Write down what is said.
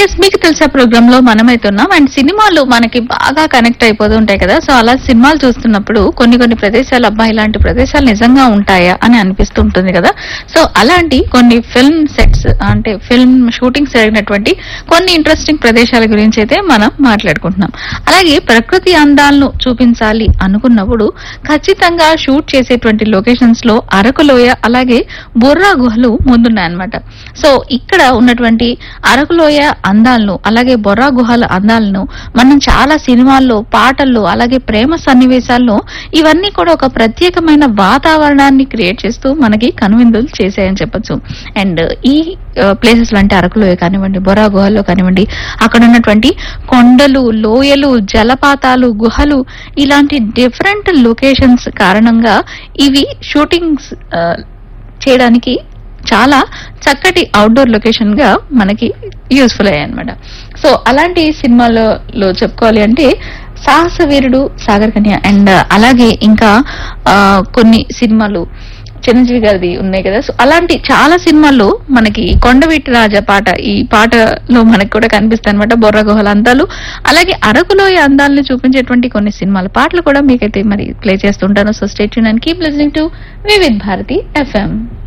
yes మీకు తెలుసా programme లో మనమైతే ఉన్నాం అండ్ సినిమాలు మనకి బాగా కనెక్ట్ అయిపోతూ ఉంటాయి కదా సో అలా సినిమాలు చూస్తున్నప్పుడు కొన్ని కొన్ని ప్రదేశాలు అబ్బా ఇలాంటి ప్రదేశాలు నిజంగా ఉంటాయా అని అనిపిస్తూ ఉంటుంది కదా సో అలాంటి కొన్ని ఫిల్మ్ సెట్స్ అంటే ఫిల్మ్ షూటింగ్స్ జరిగినటువంటి కొన్ని ఇంట్రెస్టింగ్ ప్రదేశాల గురించి అయితే మనం మాట్లాడుకుంటున్నాం అలాగే ప్రకృతి అందాలను చూపించాలి అనుకున్నప్పుడు ఖచ్చితంగా షూట్ చేసేటువంటి లొకేషన్స్ లో అరకులోయ అలాగే బుర్రా గుహలు ముందున్నాయన్నమాట సో ఇక్కడ ఉన్నటువంటి అరకులోయ అందాలను అలాగే బొర్రా గుహల అందాలను మనం చాలా సినిమాల్లో పాటల్లో అలాగే ప్రేమ సన్నివేశాల్లో ఇవన్నీ కూడా ఒక ప్రత్యేకమైన వాతావరణాన్ని క్రియేట్ చేస్తూ మనకి కనువిందులు చేసాయని చెప్పొచ్చు అండ్ ఈ ప్లేసెస్ అంటే అరకులోయ కానివ్వండి బొర్రా గుహల్లో కానివ్వండి అక్కడ ఉన్నటువంటి కొండలు లోయలు జలపాతాలు గుహలు ఇలాంటి డిఫరెంట్ లొకేషన్స్ కారణంగా ఇవి షూటింగ్స్ చేయడానికి చాలా చక్కటి అవుట్డోర్ లొకేషన్ గా మనకి యూస్ఫుల్ అయ్యాయి అనమాట సో అలాంటి సినిమాలో లో చెప్పుకోవాలి అంటే సాహస వీరుడు సాగర్ కన్య అండ్ అలాగే ఇంకా ఆ, కొన్ని సినిమాలు చిరంజీవి గారిది ఉన్నాయి కదా సో అలాంటి చాలా సినిమాల్లో మనకి కొండవీటి రాజా పాట ఈ పాటలో మనకి కూడా కనిపిస్తాయి అనమాట బొర్ర గుహల అందాలు అలాగే అరకులోయ అందాలను చూపించేటువంటి కొన్ని సినిమాల పాటలు కూడా మీకైతే మరి ప్లే చేస్తుంటాను so stay and keep listening to Vividh Bharati FM